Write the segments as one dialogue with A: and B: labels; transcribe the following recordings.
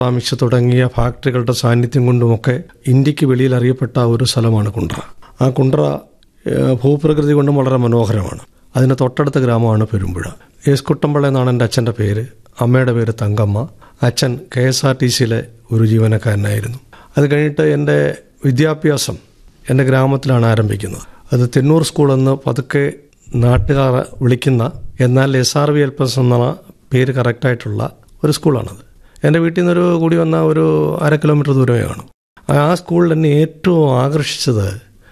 A: mix തുടങ്ങിയ ഫാക്ടറികളുടെ സാന്നിധ്യം കൊണ്ടുമൊക്കെ ഇന്ത്യക്ക് വെളിയിൽ അറിയപ്പെട്ട ഒരു സ്ഥലമാണ് കുണ്ട്ര ആ കുണ്ട്ര ഏഹ്, ഭൂപ്രകൃതി കൊണ്ടും വളരെ മനോഹരമാണ് അതിന് തൊട്ടടുത്ത ഗ്രാമമാണ് പെരുമ്പുഴ എസ് കുട്ടമ്പിള്ള എന്നാണ് എൻ്റെ അച്ഛൻ്റെ പേര് അമ്മയുടെ പേര് തങ്കമ്മ അച്ഛൻ കെ എസ് ആർ ടി സിയിലെ ഒരു ജീവനക്കാരനായിരുന്നു അത് കഴിഞ്ഞിട്ട് എൻ്റെ വിദ്യാഭ്യാസം എൻ്റെ ഗ്രാമത്തിലാണ് ആരംഭിക്കുന്നത് അത് തെന്നൂർ സ്കൂൾ എന്ന് പതുക്കെ നാട്ടുകാർ വിളിക്കുന്ന എന്നാൽ S R V L P S എന്ന പേര് കറക്റ്റായിട്ടുള്ള ഒരു സ്കൂളാണത് എൻ്റെ വീട്ടിൽ നിന്നൊരു കൂടി വന്ന ഒരു അര കിലോമീറ്റർ ദൂരമേ കാണും ആ സ്കൂളിൽ എന്നെ ഏറ്റവും ആകർഷിച്ചത്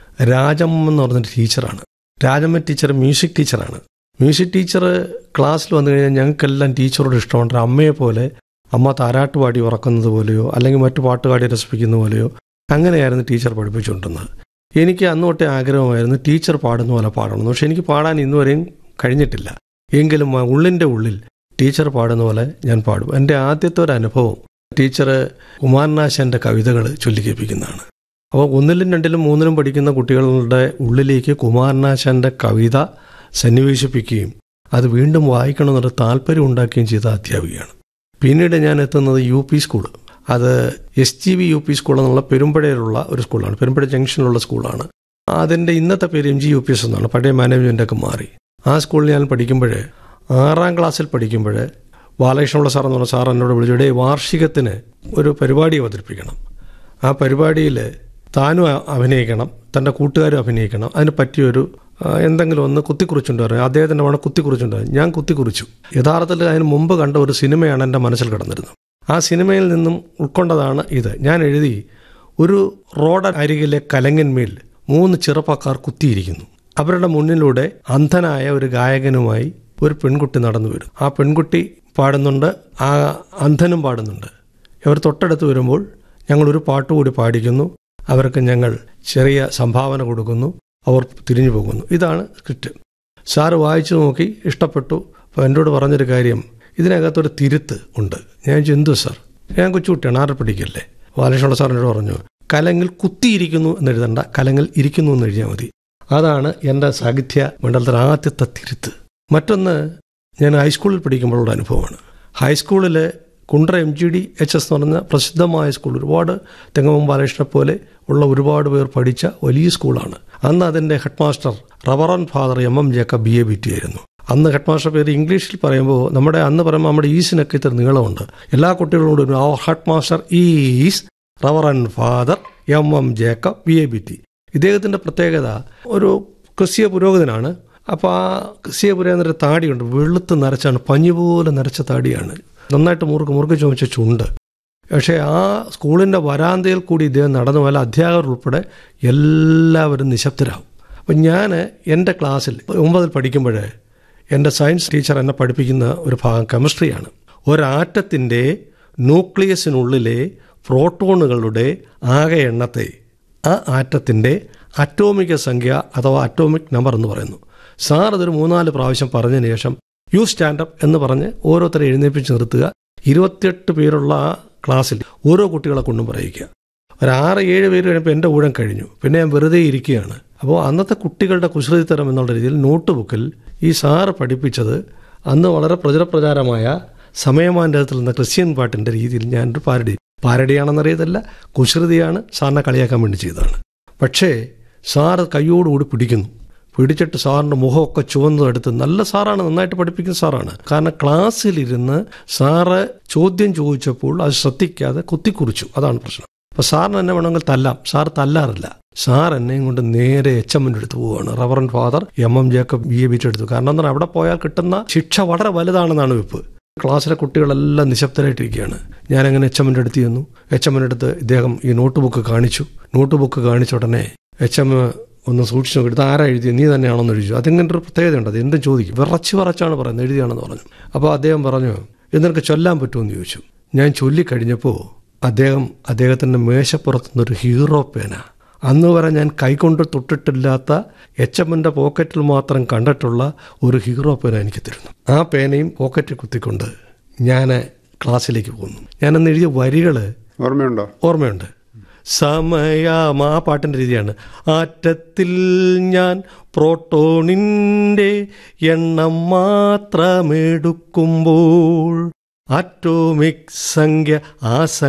A: രാജമ്മ എന്ന് പറഞ്ഞൊരു ടീച്ചറാണ് രാജമ്മ ടീച്ചർ മ്യൂസിക് ടീച്ചറാണ് മ്യൂസിക് ടീച്ചർ ക്ലാസ്സിൽ വന്നു കഴിഞ്ഞാൽ ഞങ്ങൾക്കെല്ലാം ടീച്ചറോട് ഇഷ്ടമുണ്ട് ഒരു അമ്മയെ പോലെ അമ്മ താരാട്ട് പാടി ഉറക്കുന്നത് പോലെയോ അല്ലെങ്കിൽ മറ്റു പാട്ടുപാടി രസിപ്പിക്കുന്ന പോലെയോ അങ്ങനെയായിരുന്നു ടീച്ചർ പഠിപ്പിച്ചുകൊണ്ടിരുന്നത് എനിക്ക് അന്ന് തൊട്ടേ ആഗ്രഹമായിരുന്നു ടീച്ചർ പാടുന്ന പോലെ പാടണം പക്ഷെ എനിക്ക് പാടാൻ ഇന്നുവരെയും കഴിഞ്ഞിട്ടില്ല എങ്കിലും ആ ഉള്ളിൻ്റെ ഉള്ളിൽ ടീച്ചർ പാടുന്ന പോലെ ഞാൻ പാടും എൻ്റെ ആദ്യത്തെ ഒരു അനുഭവം ടീച്ചർ കുമാരനാശാൻ്റെ കവിതകൾ ചൊല്ലിക്കേൽപ്പിക്കുന്നതാണ് അപ്പോൾ ഒന്നിലും രണ്ടിലും മൂന്നിലും പഠിക്കുന്ന കുട്ടികളുടെ ഉള്ളിലേക്ക് കുമാരനാശാൻ്റെ കവിത സന്നിവേശിപ്പിക്കുകയും അത് വീണ്ടും വായിക്കണമെന്നൊരു താല്പര്യം ഉണ്ടാക്കുകയും ചെയ്ത അധ്യാപികയാണ് പിന്നീട് ഞാൻ എത്തുന്നത് യു പി സ്കൂൾ അത് S G V U P school എന്നുള്ള പെരുമ്പഴയിലുള്ള ഒരു സ്കൂളാണ് പെരുമ്പഴ ജംഗ്ഷനിലുള്ള സ്കൂളാണ് അതിൻ്റെ ഇന്നത്തെ പേര് M G U P S എന്നാണ് പഴയ മാനേജ്മെൻ്റൊക്കെ മാറി ആ സ്കൂളിൽ ഞാൻ പഠിക്കുമ്പോൾ ആറാം ക്ലാസ്സിൽ പഠിക്കുമ്പോൾ ബാലകൃഷ്ണപിള്ള സാർ എന്ന് പറഞ്ഞ സാർ എന്നോട് വിളിച്ചിടെ വാർഷികത്തിന് ഒരു പരിപാടി അവതരിപ്പിക്കണം ആ പരിപാടിയിൽ താനും അ- അഭിനയിക്കണം തൻ്റെ കൂട്ടുകാരും അഭിനയിക്കണം അതിന് പറ്റിയൊരു ആ, എന്തെങ്കിലും ഒന്ന് കുത്തിക്കുറിച്ചുകൊണ്ട് വരാം അദ്ദേഹത്തിൻ്റെ വേണം കുത്തിക്കുറിച്ചുകൊണ്ട് വരാം ഞാൻ കുത്തിക്കുറിച്ചു യഥാർത്ഥത്തിൽ അതിന് മുമ്പ് കണ്ട ഒരു സിനിമയാണ് എൻ്റെ മനസ്സിൽ കിടന്നിരുന്നത് ആ സിനിമയിൽ നിന്നും ഉൾക്കൊണ്ടതാണ് ഇത് ഞാൻ എഴുതി ഒരു റോഡ് അരികിലെ കലങ്ങന്മേൽ മൂന്ന് ചെറുപ്പക്കാർ കുത്തിയിരിക്കുന്നു അവരുടെ മുന്നിലൂടെ അന്ധനായ ഒരു ഗായകനുമായി ഒരു പെൺകുട്ടി നടന്നു വരും ആ പെൺകുട്ടി പാടുന്നുണ്ട് ആ അന്ധനും പാടുന്നുണ്ട് ഇവർ തൊട്ടടുത്ത് വരുമ്പോൾ ഞങ്ങൾ ഒരു പാട്ട് കൂടി പാടിക്കുന്നു അവർക്ക് ഞങ്ങൾ ചെറിയ സംഭാവന കൊടുക്കുന്നു അവർ തിരിഞ്ഞു പോകുന്നു ഇതാണ് സ്ക്രിപ്റ്റ് സാറ് വായിച്ചു നോക്കി ഇഷ്ടപ്പെട്ടു അപ്പോൾ എന്നോട് പറഞ്ഞൊരു കാര്യം ഇതിനകത്തൊരു തിരുത്ത് ഉണ്ട് ഞാൻ ചോദിച്ചു, എന്തു സാർ ഞാൻ കൊച്ചുകുട്ടിയാണ് ആരെ പഠിക്കല്ലേ ബാലകൃഷ്ണ സാറിനോട് പറഞ്ഞു കലങ്ങിൽ കുത്തിയിരിക്കുന്നു എന്ന് എഴുതണ്ട കലങ്ങിൽ ഇരിക്കുന്നു എന്ന് എഴുതിയാൽ മതി അതാണ് എൻ്റെ സാഹിത്യ മണ്ഡലത്തിലെ ആദ്യത്തെ തിരുത്ത് മറ്റൊന്ന് ഞാൻ ഹൈസ്കൂളിൽ പഠിക്കുമ്പോഴുള്ള അനുഭവമാണ് ഹൈസ്കൂളിൽ Kundara M G D H S എന്ന് പറഞ്ഞ പ്രസിദ്ധമായ സ്കൂൾ ഒരുപാട് തെങ്ങമം ബാലകൃഷ്ണനെ പോലെ ഉള്ള ഒരുപാട് പേർ പഠിച്ച വലിയ സ്കൂളാണ് അന്ന് അതിൻ്റെ head master reverend father M M Jacob B A B T ആയിരുന്നു അന്ന് ഹെഡ് മാസ്റ്റർ പേര് ഇംഗ്ലീഷിൽ പറയുമ്പോൾ നമ്മുടെ അന്ന് പറയുമ്പോൾ നമ്മുടെ ഈസിനൊക്കെ ഇത്ര നീളമുണ്ട് എല്ലാ കുട്ടികളോടും ആ head master is reverend father M M Jacob B A B T ഇദ്ദേഹത്തിൻ്റെ പ്രത്യേകത ഒരു ക്രിസ്തീയ പുരോഹിതനാണ് അപ്പോൾ ആ ക്രിസ്തീയ പുരോഹിതൻ്റെ താടിയുണ്ട് വെളുത്ത് നരച്ചാണ് പഞ്ഞി പോലെ നരച്ച താടിയാണ് നന്നായിട്ട് മുറുക്ക് മുറുക്ക് ചുമച്ച ചുണ്ട് പക്ഷേ ആ സ്കൂളിൻ്റെ വരാന്തയിൽ കൂടി ഇദ്ദേഹം നടന്നു പോയാൽ അധ്യാപകർ ഉൾപ്പെടെ എല്ലാവരും നിശബ്ദരാകും അപ്പം ഞാൻ എൻ്റെ ക്ലാസ്സിൽ ഒമ്പതിൽ പഠിക്കുമ്പോൾ എൻ്റെ സയൻസ് ടീച്ചർ എന്നെ പഠിപ്പിക്കുന്ന ഒരു ഭാഗം കെമിസ്ട്രിയാണ് ഒരാറ്റത്തിൻ്റെ ന്യൂക്ലിയസിനുള്ളിലെ പ്രോട്ടോണുകളുടെ ആകെ എണ്ണത്തെ ആ ആറ്റത്തിൻ്റെ അറ്റോമിക സംഖ്യ അഥവാ അറ്റോമിക് നമ്പർ എന്ന് പറയുന്നു സാർ അതൊരു മൂന്നാല് പ്രാവശ്യം പറഞ്ഞതിന് ശേഷം യു സ്റ്റാൻഡപ്പ് എന്ന് പറഞ്ഞ് ഓരോരുത്തരെ എഴുന്നേൽപ്പിച്ച് നിർത്തുക ഇരുപത്തിയെട്ട് പേരുള്ള ആ ക്ലാസ്സിൽ ഓരോ കുട്ടികളെ കൊണ്ടും പറയിക്കുക ഒരു ആറ് ഏഴ് പേര് കഴിഞ്ഞപ്പോൾ എൻ്റെ ഊഴം കഴിഞ്ഞു പിന്നെ ഞാൻ വെറുതെ ഇരിക്കുകയാണ് അപ്പോൾ അന്നത്തെ കുട്ടികളുടെ കുസൃതിത്തരം എന്നുള്ള രീതിയിൽ നോട്ട് ബുക്കിൽ ഈ സാറ് പഠിപ്പിച്ചത് അന്ന് വളരെ പ്രചരപ്രചാരമായ സമയമാൻ്റെ നിന്ന് ക്രിസ്ത്യൻ പാട്ടിൻ്റെ രീതിയിൽ ഞാനൊരു പാരഡി പാരഡിയാണെന്നറിയതല്ല കുസൃതിയാണ് സാറിനെ കളിയാക്കാൻ വേണ്ടി ചെയ്തതാണ് പക്ഷേ സാറ് കൈയോടുകൂടി പിടിക്കുന്നു പിടിച്ചിട്ട് സാറിൻ്റെ മുഖമൊക്കെ ചുവന്നതെടുത്ത് നല്ല സാറാണ് നന്നായിട്ട് പഠിപ്പിക്കുന്ന സാറാണ് കാരണം ക്ലാസ്സിലിരുന്ന് സാറ് ചോദ്യം ചോദിച്ചപ്പോൾ അത് ശ്രദ്ധിക്കാതെ കുത്തിക്കുറിച്ചു അതാണ് പ്രശ്നം അപ്പോൾ സാറിന് എന്നെ വേണമെങ്കിൽ തല്ലാം സാർ തല്ലാറില്ല സാർ എന്നെയും കൊണ്ട് നേരെ എച്ച് എമ്മിൻ്റെ അടുത്ത് പോവുകയാണ് reverend father M M Jacob B A ബിച്ച് എടുത്തു കാരണം എന്താ അവിടെ പോയാൽ കിട്ടുന്ന ശിക്ഷ വളരെ വലുതാണെന്നാണ് വെപ്പ് ക്ലാസ്സിലെ കുട്ടികളെല്ലാം നിശബ്ദരായിട്ടിരിക്കുകയാണ് ഞാനങ്ങനെ എച്ച് എമ്മിൻ്റെ അടുത്ത് ചെന്നു എച്ച് എമ്മിൻ്റെ അടുത്ത് ഇദ്ദേഹം ഈ നോട്ട് ബുക്ക് കാണിച്ചു നോട്ട് ബുക്ക് കാണിച്ച ഉടനെ എച്ച് എം ഒന്ന് സൂക്ഷിച്ച് നോക്കി ഇത് ആരാ എഴുതിയത് നീ തന്നെയാണെന്ന് ചോദിച്ചു അതിങ്ങനെ ഒരു പ്രത്യേകതയുണ്ട് അത് എന്തും ചോദിക്കും വിറച്ച് വിറച്ചാണ് പറയുന്നത് എഴുതിയാണെന്ന് പറഞ്ഞു അപ്പോൾ അദ്ദേഹം പറഞ്ഞു ഇത് നിനക്ക് ചൊല്ലാൻ പറ്റുമെന്ന് ചോദിച്ചു ഞാൻ ചൊല്ലിക്കഴിഞ്ഞപ്പോൾ അദ്ദേഹം അദ്ദേഹത്തിൻ്റെ മേശപ്പുറത്തുനിന്നൊരു ഹീറോ പേന അന്ന് വരെ ഞാൻ കൈകൊണ്ട് തൊട്ടിട്ടില്ലാത്ത എച്ച് എമ്മിൻ്റെ പോക്കറ്റിൽ മാത്രം കണ്ടിട്ടുള്ള ഒരു ഹീറോ പേന എനിക്ക് തരുന്നു ആ പേനയും പോക്കറ്റിൽ കുത്തിക്കൊണ്ട് ഞാൻ ക്ലാസ്സിലേക്ക് പോകുന്നു ഞാനന്ന് എഴുതിയ വരികൾ
B: ഓർമ്മയുണ്ടോ
A: ഓർമ്മയുണ്ട് സമയം ആ പാട്ടിൻ്റെ രീതിയാണ് ആറ്റത്തിൽ ഞാൻ പ്രോട്ടോണിൻ്റെ എണ്ണം മാത്രമെടുക്കുമ്പോൾ ആറ്റോമിക് സംഖ്യ ആ